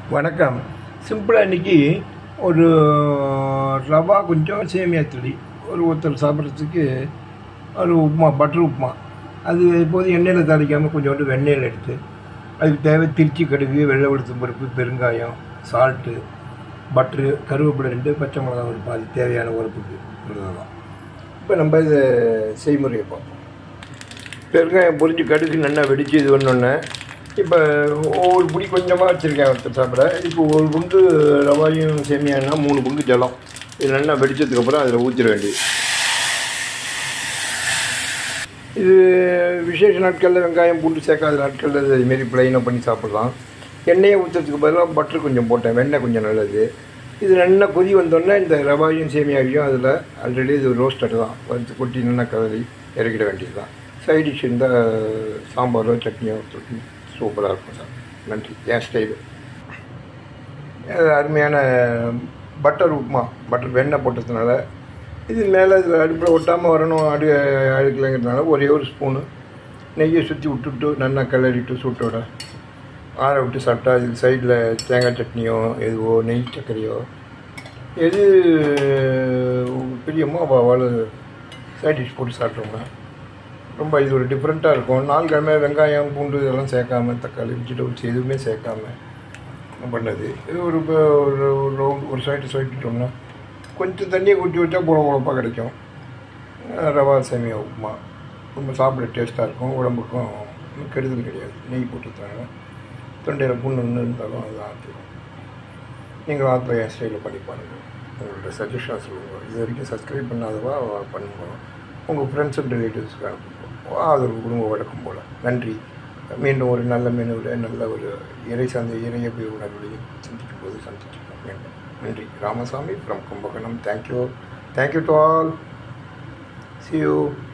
வணக்கம் சிம்பிளாக இன்றைக்கி ஒரு ரவா கொஞ்சம் சேமியா தடி ஒரு ஒருத்தர் சாப்பிட்றதுக்கு ஒரு உப்புமா பட்டர் உப்புமா அது இப்போது எண்ணெயில் தாளிக்காமல் கொஞ்சோண்டு வெண்ணெயில் எடுத்து அதுக்கு தேவை திருச்சி கடுகு வெள்ளை உளுத்தம் பருப்பு பெருங்காயம் சால்ட்டு பட்ரு கருவேப்பிலை ரெண்டு பச்சை மிளகா ஒரு பாதி தேவையான உரப்புக்கு இவ்வளோதான் இப்போ நம்ம இதை செய்முறையை பார்ப்போம் பெருங்காயம் பொரிஞ்சு கடுகு நல்லா வெடித்து இது பண்ணோன்னே இப்போ ஒவ்வொரு புடி கொஞ்சமாக வச்சுருக்கேன் ஒருத்தர் சாப்பிட இப்போ ஒரு பங்கு ரவாயும் சேமியானா மூணு பங்கு ஜலம் இது நல்லா வெடிச்சதுக்கப்புறம் அதில் ஊற்றிட வேண்டியது இது விசேஷ நாட்களில் வெங்காயம் பூண்டு சேர்க்காத நாட்களில் இதுமாரி ப்ளைனாக பண்ணி சாப்பிட்லாம் எண்ணெயை ஊற்றுறதுக்கு பதிலாக பட்டர் கொஞ்சம் போட்டேன் வெண்ணெய் கொஞ்சம் நல்லது இது நல்லா கொதி வந்தோடனே இந்த ரவாயும் சேமியாவையும் அதில் ஆல்ரெடி இது ரோஸ்டட் தான் வறுத்து கொட்டி நல்லா கதறி இறக்கிட வேண்டியது தான் சைட் டிஷ் இருந்தால் சாம்பாரோ சட்னியோ தொட்டி சூப்பராக இருக்கும் சார் நன்றி என் ஸ்டைலு அது அருமையான பட்டர் உப்புமா பட்டர் வெண்ணெய் போட்டதுனால இது மேலே இதில் அடுப்பில் ஒட்டாமல் வரணும் அடு அடுக்கலைங்கிறதுனால ஒரே ஒரு ஸ்பூனு நெய்யை சுற்றி விட்டுட்டு நல்லா கிளறிட்டு சூட்டோட ஆற விட்டு சாப்பிட்டா இது சைடில் தேங்காய் சட்னியோ எதுவோ நெய் சர்க்கரையோ எது உங்களுக்கு பிரியமோ அவள் சைட் டிஷ் போட்டு சாப்பிட்டோம்னா ரொம்ப இது ஒரு டிஃப்ரெண்ட்டாக இருக்கும் நாள் கிழமை வெங்காயம் பூண்டு இதெல்லாம் சேர்க்காம தக்காளி வெஜிடபிள்ஸ் எதுவுமே சேர்க்காம பண்ணது இது ஒரு இப்போ ஒரு ஒரு ரவுண்ட் ஒரு சைடு சொல்லிட்டோம்னா கொஞ்சம் தண்ணியை ஊற்றி வச்சா புல உழப்பாக கிடைக்கும் அஹ் ரவா சேமியா உப்புமா ரொம்ப சாப்பிட டேஸ்ட்டாக இருக்கும் உடம்புக்கும் கெடுதல் கிடையாது நெய் போட்டு தராங்க தொண்டையில் புண்ணு ஒன்று இருந்தாலும் அது ஆற்றிடும் நீங்கள் ஆற்றில் என் ஸ்டைலில் பண்ணி பாருங்கள் உங்களோட சஜஷன் சொல்லுங்கள் இது வரைக்கும் சப்ஸ்கிரைப் பண்ணாதவா பண்ணுங்க உங்கள் ஃப்ரெண்ட்ஸ் அண்ட் ரிலேட்டிவ்ஸ்க்கு அனுப்புங்க ஆதரவு குடும்ப வழக்கம் போல் நன்றி மீண்டும் ஒரு நல்ல மெனுவில் நல்ல ஒரு இறை சார்ந்த இறையபி உணர்வுகளையும் சந்திக்கும் போது சந்திச்சுக்கலாம் மீண்டும் நன்றி Ramasamy from Kumbakonam thank you thank you to all see you